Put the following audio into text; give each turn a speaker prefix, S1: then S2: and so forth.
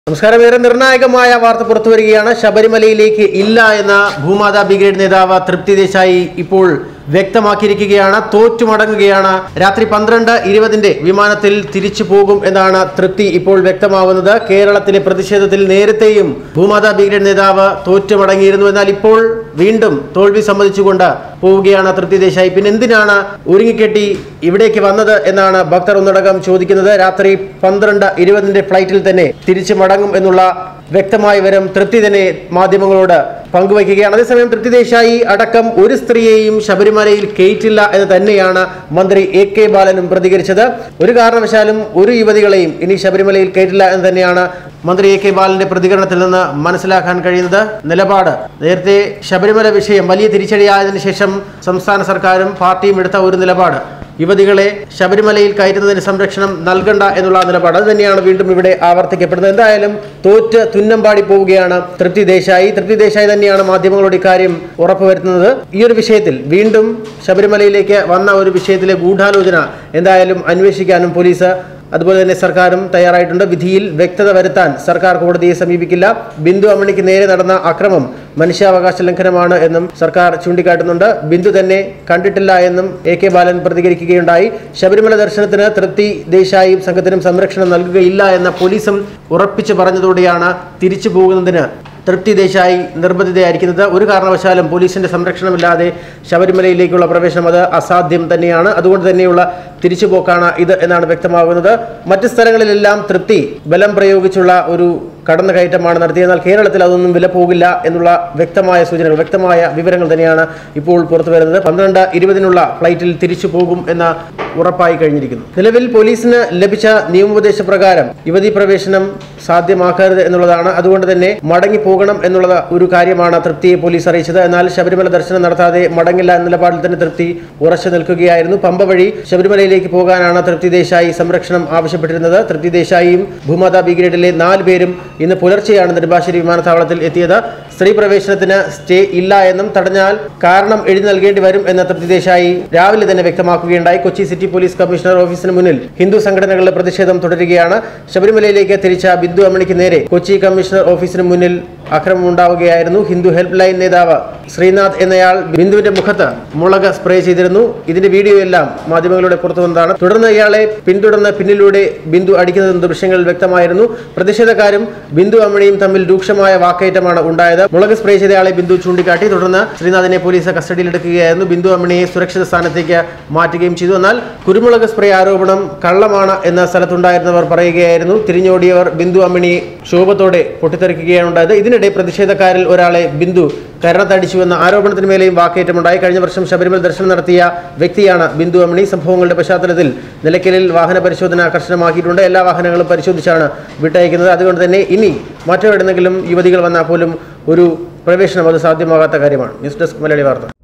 S1: നമസ്കാരം ഏറെ നിർണായകമായ വാർത്ത പുറത്തു വരികയാണ് ശബരിമലയിലേക്ക് ഇല്ല എന്ന ഭൂമാതാ ബ്രിഗേഡ് നേതാവ് തൃപ്തി ദേശായി ഇപ്പോൾ വ്യക്തമാക്കിയിരിക്കുകയാണ് തോറ്റു മടങ്ങുകയാണ് രാത്രി പന്ത്രണ്ട് ഇരുപതിന്റെ വിമാനത്തിൽ തിരിച്ചു പോകും എന്നാണ് തൃപ്തി ഇപ്പോൾ വ്യക്തമാവുന്നത് കേരളത്തിലെ പ്രതിഷേധത്തിൽ നേരത്തെയും ഭൂമാതാ ബ്രിഗേഡ് നേതാവ് തോറ്റു മടങ്ങിയിരുന്നു എന്നാൽ ഇപ്പോൾ വീണ്ടും തോൽവി സമ്മതിച്ചുകൊണ്ട് പോവുകയാണ് തൃപ്തി ദേശായി പിന്നെ എന്തിനാണ് ഒരുങ്ങിക്കെട്ടി ഇവിടേക്ക് വന്നത് എന്നാണ് ഭക്തർ ഒന്നടങ്കം ചോദിക്കുന്നത് രാത്രി പന്ത്രണ്ട് ഇരുപതിന്റെ ഫ്ലൈറ്റിൽ തന്നെ തിരിച്ചു മടങ്ങും എന്നുള്ള വ്യക്തമായ വിവരം തൃപ്തി തന്നെ മാധ്യമങ്ങളോട് പങ്കുവയ്ക്കുകയാണ് അതേസമയം തൃപ്തി ദേശായി അടക്കം ഒരു സ്ത്രീയെയും ശബരിമലയിൽ കയറ്റില്ല എന്ന് തന്നെയാണ് മന്ത്രി എ കെ ബാലനും പ്രതികരിച്ചത് ഒരു കാരണവശാലും ഒരു യുവതികളെയും ഇനി ശബരിമലയിൽ കയറ്റില്ല എന്ന് തന്നെയാണ് മന്ത്രി എ കെ ബാലന്റെ പ്രതികരണത്തിൽ നിന്ന് മനസ്സിലാക്കാൻ കഴിയുന്നത് നിലപാട് നേരത്തെ ശബരിമല വിഷയം വലിയ തിരിച്ചടിയായതിനു ശേഷം സംസ്ഥാന സർക്കാരും പാർട്ടിയും എടുത്ത ഒരു നിലപാട് യുവതികളെ ശബരിമലയിൽ കയറ്റുന്നതിന് സംരക്ഷണം നൽകണ്ട എന്നുള്ള നിലപാട് അത് തന്നെയാണ് വീണ്ടും ഇവിടെ ആവർത്തിക്കപ്പെടുന്നത് എന്തായാലും തോറ്റ് തുന്നമ്പാടി പോവുകയാണ് തൃപ്തി ദേശായി തൃപ്തി ദേശായി തന്നെയാണ് മാധ്യമങ്ങളോട് ഇക്കാര്യം ഉറപ്പുവരുത്തുന്നത് ഈ ഒരു വിഷയത്തിൽ വീണ്ടും ശബരിമലയിലേക്ക് വന്ന ഒരു വിഷയത്തിലെ ഗൂഢാലോചന എന്തായാലും അന്വേഷിക്കാനും പോലീസ് അതുപോലെ തന്നെ സർക്കാരും തയ്യാറായിട്ടുണ്ട് വിധിയിൽ വ്യക്തത വരുത്താൻ സർക്കാർ കോടതിയെ സമീപിക്കില്ല ബിന്ദു അമ്മണിക്ക് നേരെ നടന്ന അക്രമം മനുഷ്യാവകാശ ലംഘനമാണ് എന്നും സർക്കാർ ചൂണ്ടിക്കാട്ടുന്നുണ്ട് ബിന്ദു തന്നെ കണ്ടിട്ടില്ല എന്നും എ കെ ബാലൻ പ്രതികരിക്കുകയുണ്ടായി ശബരിമല ദർശനത്തിന് തൃപ്തി ദേശായിയും സംഘത്തിനും സംരക്ഷണം നൽകുകയില്ല എന്ന പോലീസും ഉറപ്പിച്ചു പറഞ്ഞതോടെയാണ് തിരിച്ചു പോകുന്നതിന് തൃപ്തി ദേശായി നിർബന്ധിതയായിരിക്കുന്നത് ഒരു കാരണവശാലും പോലീസിന്റെ സംരക്ഷണമില്ലാതെ ശബരിമലയിലേക്കുള്ള പ്രവേശനം അത് അസാധ്യം തന്നെയാണ് അതുകൊണ്ട് തന്നെയുള്ള തിരിച്ചുപോക്കാണ് ഇത് എന്നാണ് വ്യക്തമാകുന്നത് മറ്റ് സ്ഥലങ്ങളിലെല്ലാം തൃപ്തി ബലം പ്രയോഗിച്ചുള്ള ഒരു കടന്നുകയറ്റമാണ് നടത്തിയത് എന്നാൽ കേരളത്തിൽ അതൊന്നും വില പോകില്ല എന്നുള്ള വ്യക്തമായ സൂചനകൾ വ്യക്തമായ വിവരങ്ങൾ തന്നെയാണ് ഇപ്പോൾ പുറത്തു വരുന്നത് പന്ത്രണ്ട് ഇരുപതിനുള്ള ഫ്ലൈറ്റിൽ തിരിച്ചു പോകും എന്ന ഉറപ്പായി കഴിഞ്ഞിരിക്കുന്നു നിലവിൽ പോലീസിന് ലഭിച്ച നിയമോപദേശ പ്രകാരം യുവതി പ്രവേശനം സാധ്യമാക്കരുത് എന്നുള്ളതാണ് അതുകൊണ്ട് തന്നെ മടങ്ങി പോകണം എന്നുള്ള ഒരു കാര്യമാണ് തൃപ്തിയെ പോലീസ് അറിയിച്ചത് എന്നാൽ ശബരിമല ദർശനം നടത്താതെ മടങ്ങില്ല എന്ന നിലപാടിൽ തന്നെ തൃപ്തി ഉറച്ചു നിൽക്കുകയായിരുന്നു പമ്പ വഴി ശബരിമലയിലേക്ക് പോകാനാണ് തൃപ്തി ദേശായി സംരക്ഷണം ആവശ്യപ്പെട്ടിരുന്നത് തൃപ്തി ദേശായിയും ഭൂമാതാ ബ്രിഗേഡിലെ നാല് പേരും ഇന്ന് പുലർച്ചെയാണ് നെടുമ്പാശ്ശേരി വിമാനത്താവളത്തിൽ എത്തിയത് സ്ത്രീ പ്രവേശനത്തിന് സ്റ്റേ ഇല്ല എന്നും തടഞ്ഞാൽ കാരണം എഴുതി നൽകേണ്ടി വരും എന്ന തൃപ്തി ദേശായി രാവിലെ തന്നെ വ്യക്തമാക്കുകയുണ്ടായി കൊച്ചി സിറ്റി പോലീസ് കമ്മീഷണർ ഓഫീസിന് മുന്നിൽ ഹിന്ദു സംഘടനകളുടെ പ്രതിഷേധം തുടരുകയാണ് ശബരിമലയിലേക്ക് തിരിച്ച ബിന്ദു അമ്മണിക്ക് നേരെ കൊച്ചി കമ്മീഷണർ ഓഫീസിന് മുന്നിൽ അക്രമം ഉണ്ടാവുകയായിരുന്നു ഹിന്ദു ഹെൽപ്പ് ലൈൻ നേതാവ് ശ്രീനാഥ് എന്നയാൾ ബിന്ദുവിന്റെ മുഖത്ത് മുളക് സ്പ്രേ ചെയ്തിരുന്നു ഇതിന്റെ വീഡിയോ എല്ലാം മാധ്യമങ്ങളുടെ പുറത്തു വന്നതാണ് തുടർന്ന് ഇയാളെ പിന്തുടർന്ന് പിന്നിലൂടെ ബിന്ദു അടിക്കുന്ന ദൃശ്യങ്ങളിൽ വ്യക്തമായിരുന്നു പ്രതിഷേധക്കാരും ബിന്ദു അമ്മണിയും തമ്മിൽ രൂക്ഷമായ വാക്കേറ്റമാണ് ഉണ്ടായത് മുളക് സ്പ്രേ ചെയ്തയാളെ ബിന്ദു ചൂണ്ടിക്കാട്ടി തുടർന്ന് ശ്രീനാഥിനെ പോലീസ് കസ്റ്റഡിയിലെടുക്കുകയായിരുന്നു ബിന്ദു അമ്മണിയെ സുരക്ഷിത സ്ഥാനത്തേക്ക് മാറ്റുകയും ചെയ്തു എന്നാൽ കുരുമുളക് സ്പ്രേ ആരോപണം കള്ളമാണ് എന്ന സ്ഥലത്തുണ്ടായിരുന്നവർ പറയുകയായിരുന്നു തിരിഞ്ഞോടിയവർ ബിന്ദു അമ്മിണിയെ ക്ഷോഭത്തോടെ പൊട്ടിത്തെറിക്കുകയാണ് ഉണ്ടായത് ഇതിനിടെ പ്രതിഷേധക്കാരിൽ ഒരാളെ ബിന്ദു കരണത്തടിച്ചുവെന്ന ആരോപണത്തിന് മേലെയും വാക്കേറ്റമുണ്ടായി കഴിഞ്ഞ വർഷം ശബരിമല ദർശനം നടത്തിയ വ്യക്തിയാണ് ബിന്ദു അമ്മിണി സംഭവങ്ങളുടെ പശ്ചാത്തലത്തിൽ നിലയ്ക്കലിൽ വാഹന പരിശോധന കർശനമാക്കിയിട്ടുണ്ട് എല്ലാ വാഹനങ്ങളും പരിശോധിച്ചാണ് വിട്ടയക്കുന്നത് അതുകൊണ്ട് തന്നെ ഇനി മറ്റെവിടെന്നെങ്കിലും യുവതികൾ വന്നാൽ പോലും ഒരു പ്രവേശനം അത് സാധ്യമാകാത്ത കാര്യമാണ് ന്യൂസ് ഡെസ്ക് മലയാളി വാർത്ത